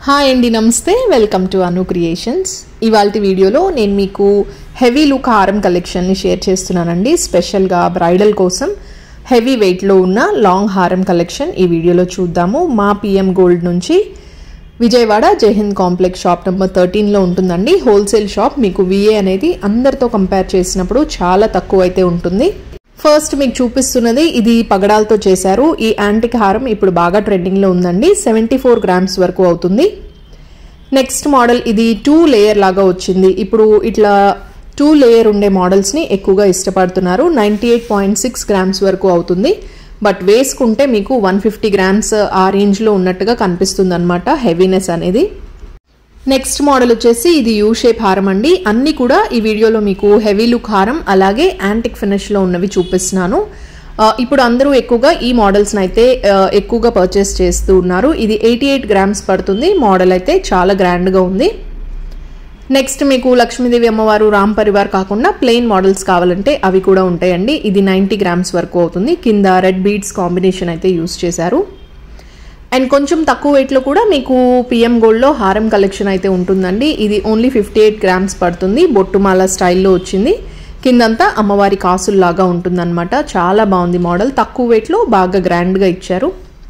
hi అండి నమస్తే welcome to Anu creations ఇవాళ వీడియోలో నేను మీకు హెవీ లుక్ హారం కలెక్షన్ని షేర్ చేస్తున్నానండి స్పెషల్గా బ్రైడల్ కోసం హెవీ వెయిట్లో ఉన్న లాంగ్ హారం కలెక్షన్ ఈ వీడియోలో చూద్దాము మా పిఎం గోల్డ్ నుంచి Vijayawada Jaihind complex shop number థర్టీన్లో ఉంటుందండి హోల్సేల్ షాప్ మీకు విఏ అనేది అందరితో కంపేర్ చేసినప్పుడు చాలా తక్కువ అయితే ఉంటుంది ఫస్ట్ మీకు చూపిస్తున్నది ఇది పగడాలతో చేశారు ఈ యాంటిక్ హారం ఇప్పుడు బాగా ట్రెండింగ్లో ఉందండి సెవెంటీ ఫోర్ గ్రామ్స్ వరకు అవుతుంది నెక్స్ట్ మోడల్ ఇది టూ లేయర్ లాగా వచ్చింది ఇప్పుడు ఇట్లా టూ లేయర్ ఉండే మోడల్స్ని ఎక్కువగా ఇష్టపడుతున్నారు ninety eight point six grams వరకు అవుతుంది బట్ వేసుకుంటే మీకు వన్ ఫిఫ్టీ గ్రామ్స్ ఆ రేంజ్లో ఉన్నట్టుగా కనిపిస్తుంది అనమాట హెవీనెస్ అనేది నెక్స్ట్ మోడల్ వచ్చేసి ఇది యూ షేప్ హారం అండి అన్ని కూడా ఈ వీడియోలో మీకు హెవీ లుక్ హారం అలాగే యాంటిక్ ఫినిష్లో ఉన్నవి చూపిస్తున్నాను ఇప్పుడు అందరూ ఎక్కువగా ఈ మోడల్స్ని అయితే ఎక్కువగా పర్చేస్ చేస్తూ ఉన్నారు ఇది ఎయిటీ ఎయిట్ గ్రామ్స్ పడుతుంది మోడల్ అయితే చాలా గ్రాండ్గా ఉంది నెక్స్ట్ మీకు లక్ష్మీదేవి అమ్మవారు రామ్ పరివార్ కాకుండా ప్లెయిన్ మోడల్స్ కావాలంటే అవి కూడా ఉంటాయండి ఇది నైంటీ గ్రామ్స్ వరకు అవుతుంది కింద రెడ్ బీడ్స్ కాంబినేషన్ అయితే యూస్ చేశారు అండ్ కొంచెం తక్కువ వెయిట్లో కూడా మీకు పిఎం గోల్డ్లో హారం కలెక్షన్ అయితే ఉంటుందండి ఇది ఓన్లీ ఫిఫ్టీ ఎయిట్ గ్రామ్స్ పడుతుంది బొట్టుమాల స్టైల్లో వచ్చింది కిందంతా అమ్మవారి కాసుల్లాగా ఉంటుందన్నమాట చాలా బాగుంది మోడల్ తక్కువ వెయిట్లో బాగా గ్రాండ్గా ఇచ్చారు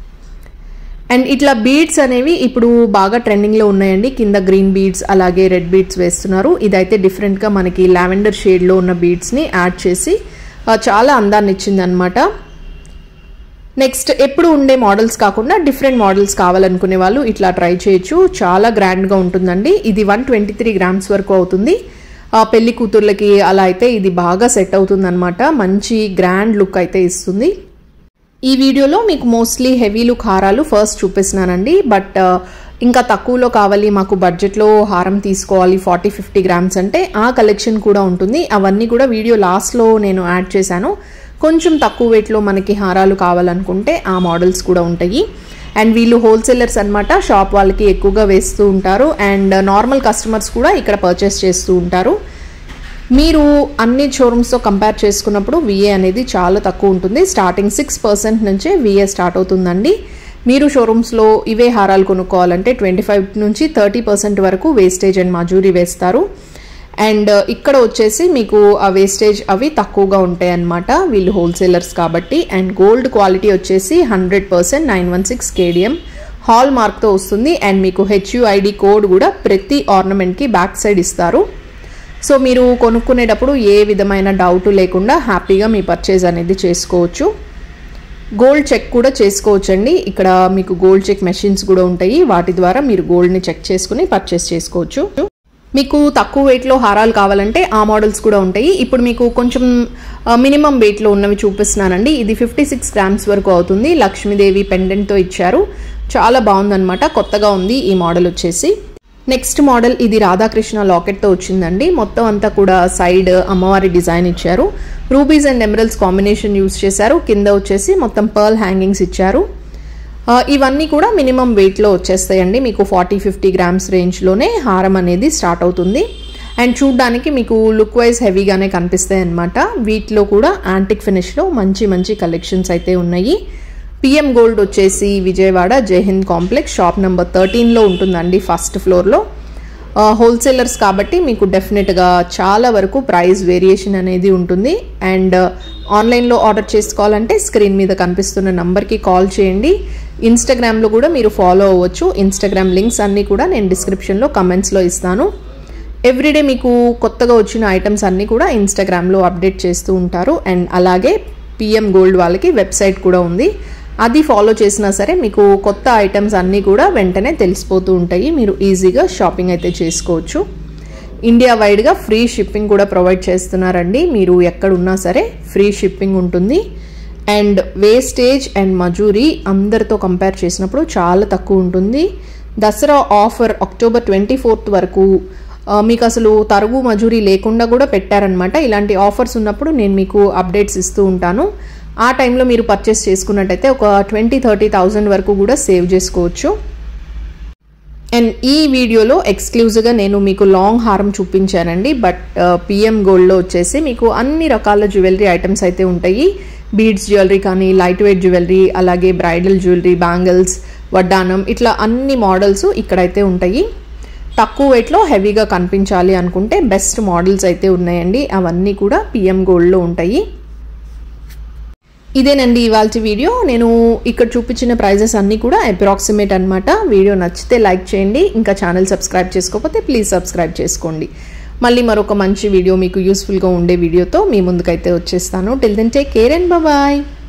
అండ్ ఇట్లా బీడ్స్ అనేవి ఇప్పుడు బాగా ట్రెండింగ్లో ఉన్నాయండి కింద గ్రీన్ బీడ్స్ అలాగే రెడ్ బీడ్స్ వేస్తున్నారు ఇదైతే డిఫరెంట్గా మనకి లావెండర్ షేడ్లో ఉన్న బీడ్స్ని యాడ్ చేసి చాలా అందాన్ని ఇచ్చిందనమాట నెక్స్ట్ ఎప్పుడు ఉండే మోడల్స్ కాకుండా డిఫరెంట్ మోడల్స్ కావాలనుకునే వాళ్ళు ఇట్లా ట్రై చేయొచ్చు చాలా గ్రాండ్గా ఉంటుందండి ఇది వన్ ట్వంటీ త్రీ గ్రామ్స్ వరకు అవుతుంది పెళ్లి కూతుర్లకి అలా అయితే ఇది బాగా సెట్ అవుతుందన్నమాట మంచి గ్రాండ్ లుక్ అయితే ఇస్తుంది ఈ వీడియోలో మీకు మోస్ట్లీ హెవీ లుక్ హారాలు ఫస్ట్ చూపిస్తున్నానండి బట్ ఇంకా తక్కువలో కావాలి మాకు బడ్జెట్లో హారం తీసుకోవాలి ఫార్టీ ఫిఫ్టీ గ్రామ్స్ అంటే ఆ కలెక్షన్ కూడా ఉంటుంది అవన్నీ కూడా వీడియో లాస్ట్లో నేను యాడ్ చేశాను కొంచెం తక్కువ వెయిట్లో మనకి హారాలు కావాలనుకుంటే ఆ మోడల్స్ కూడా ఉంటాయి అండ్ వీళ్ళు హోల్సేలర్స్ అనమాట షాప్ వాళ్ళకి ఎక్కువగా వేస్తూ ఉంటారు అండ్ నార్మల్ కస్టమర్స్ కూడా ఇక్కడ పర్చేస్ చేస్తూ ఉంటారు మీరు అన్ని షోరూమ్స్తో కంపేర్ చేసుకున్నప్పుడు విఏ అనేది చాలా తక్కువ ఉంటుంది స్టార్టింగ్ సిక్స్ పర్సెంట్ నుంచే విఏ స్టార్ట్ అవుతుందండి మీరు షోరూమ్స్లో ఇవే హారాలు కొనుక్కోవాలంటే ట్వంటీ ఫైవ్ నుంచి థర్టీ పర్సెంట్ వరకు వేస్టేజ్ అండ్ మజూరీ వేస్తారు అండ్ ఇక్కడ వచ్చేసి మీకు ఆ వేస్టేజ్ అవి తక్కువగా ఉంటాయి అన్నమాట వీళ్ళు హోల్సేలర్స్ కాబట్టి అండ్ గోల్డ్ క్వాలిటీ వచ్చేసి hundred percent nine one six KDM hall మార్క్తో వస్తుంది అండ్ మీకు హెచ్యుఐడి కోడ్ కూడా ప్రతి ఆర్నమెంట్కి బ్యాక్ సైడ్ ఇస్తారు సో మీరు కొనుక్కునేటప్పుడు ఏ విధమైన డౌట్ లేకుండా హ్యాపీగా మీ పర్చేజ్ అనేది చేసుకోవచ్చు గోల్డ్ చెక్ కూడా చేసుకోవచ్చండి ఇక్కడ మీకు గోల్డ్ చెక్ మెషిన్స్ కూడా ఉంటాయి వాటి ద్వారా మీరు గోల్డ్ని చెక్ చేసుకుని పర్చేస్ చేసుకోవచ్చు మీకు తక్కువ వెయిట్లో హారాలు కావాలంటే ఆ మోడల్స్ కూడా ఉంటాయి ఇప్పుడు మీకు కొంచెం మినిమం వెయిట్లో ఉన్నవి చూపిస్తున్నానండి ఇది ఫిఫ్టీ సిక్స్ గ్రామ్స్ వరకు అవుతుంది లక్ష్మీదేవి పెండెంట్తో ఇచ్చారు చాలా బాగుందనమాట కొత్తగా ఉంది ఈ మోడల్ వచ్చేసి నెక్స్ట్ మోడల్ ఇది రాధాకృష్ణ లాకెట్తో వచ్చిందండి మొత్తం అంతా కూడా సైడ్ అమ్మవారి డిజైన్ ఇచ్చారు rubies and emeralds combination use చేశారు కింద వచ్చేసి మొత్తం పర్ల్ హ్యాంగింగ్స్ ఇచ్చారు ఇవన్నీ కూడా మినిమం వెయిట్లో వచ్చేస్తాయండి మీకు ఫార్టీ ఫిఫ్టీ గ్రామ్స్ రేంజ్లోనే హారం అనేది స్టార్ట్ అవుతుంది అండ్ చూడ్డానికి మీకు లుక్ వైజ్ హెవీగానే కనిపిస్తాయి అనమాట వీటిలో కూడా యాంటిక్ ఫినిష్లో మంచి మంచి కలెక్షన్స్ అయితే ఉన్నాయి పిఎం గోల్డ్ వచ్చేసి Vijayawada Jaihind complex shop number థర్టీన్లో ఉంటుందండి ఫస్ట్ ఫ్లోర్లో హోల్సేలర్స్ కాబట్టి మీకు డెఫినెట్గా చాలా వరకు ప్రైస్ వేరియేషన్ అనేది ఉంటుంది అండ్ ఆన్లైన్లో ఆర్డర్ చేసుకోవాలంటే స్క్రీన్ మీద కనిపిస్తున్న నంబర్కి కాల్ చేయండి ఇన్స్టాగ్రామ్లో కూడా మీరు ఫాలో అవ్వచ్చు ఇన్స్టాగ్రామ్ లింక్స్ అన్నీ కూడా నేను డిస్క్రిప్షన్లో కమెంట్స్లో ఇస్తాను ఎవ్రీడే మీకు కొత్తగా వచ్చిన ఐటమ్స్ అన్నీ కూడా ఇన్స్టాగ్రామ్లో అప్డేట్ చేస్తూ ఉంటారు అండ్ అలాగే పిఎం గోల్డ్ వాళ్ళకి వెబ్సైట్ కూడా ఉంది అది ఫాలో చేసినా సరే మీకు కొత్త ఐటమ్స్ అన్నీ కూడా వెంటనే తెలిసిపోతూ ఉంటాయి మీరు ఈజీగా షాపింగ్ అయితే చేసుకోవచ్చు ఇండియా వైడ్గా ఫ్రీ షిప్పింగ్ కూడా ప్రొవైడ్ చేస్తున్నారండి మీరు ఎక్కడున్నా సరే ఫ్రీ షిప్పింగ్ ఉంటుంది అండ్ వేస్టేజ్ అండ్ మజూరీ అందరితో కంపేర్ చేసినప్పుడు చాలా తక్కువ ఉంటుంది Dasara offer October twenty fourth వరకు మీకు అసలు తరుగు మజూరీ లేకుండా కూడా పెట్టారనమాట ఇలాంటి ఆఫర్స్ ఉన్నప్పుడు నేను మీకు అప్డేట్స్ ఇస్తూ ఉంటాను ఆ టైంలో మీరు పర్చేస్ చేసుకున్నట్టయితే ఒక ట్వంటీ థర్టీ థౌజండ్ వరకు కూడా సేవ్ చేసుకోవచ్చు అండ్ ఈ వీడియోలో ఎక్స్క్లూజివ్గా నేను మీకు లాంగ్ హారం చూపించానండి బట్ పిఎం గోల్డ్లో వచ్చేసి మీకు అన్ని రకాల జ్యువెలరీ ఐటమ్స్ అయితే ఉంటాయి బీడ్స్ జ్యువెలరీ కానీ లైట్ వెయిట్ జ్యువెలరీ అలాగే బ్రైడల్ జ్యువెలరీ బ్యాంగిల్స్ వడ్డానం ఇట్లా అన్ని మోడల్స్ ఇక్కడైతే ఉంటాయి తక్కువ వెయిట్లో హెవీగా కనిపించాలి అనుకుంటే బెస్ట్ మోడల్స్ అయితే ఉన్నాయండి అవన్నీ కూడా పిఎం గోల్డ్లో ఉంటాయి ఇదేనండి ఇవాళ వీడియో నేను ఇక్కడ చూపించిన ప్రైజెస్ అన్నీ కూడా అప్రాక్సిమేట్ అనమాట వీడియో నచ్చితే లైక్ చేయండి ఇంకా ఛానల్ సబ్స్క్రైబ్ చేసుకోకపోతే ప్లీజ్ సబ్స్క్రైబ్ చేసుకోండి మళ్ళీ మరొక మంచి వీడియో మీకు యూస్ఫుల్గా ఉండే వీడియోతో మీ ముందుకైతే వచ్చేస్తాను till then take care and bye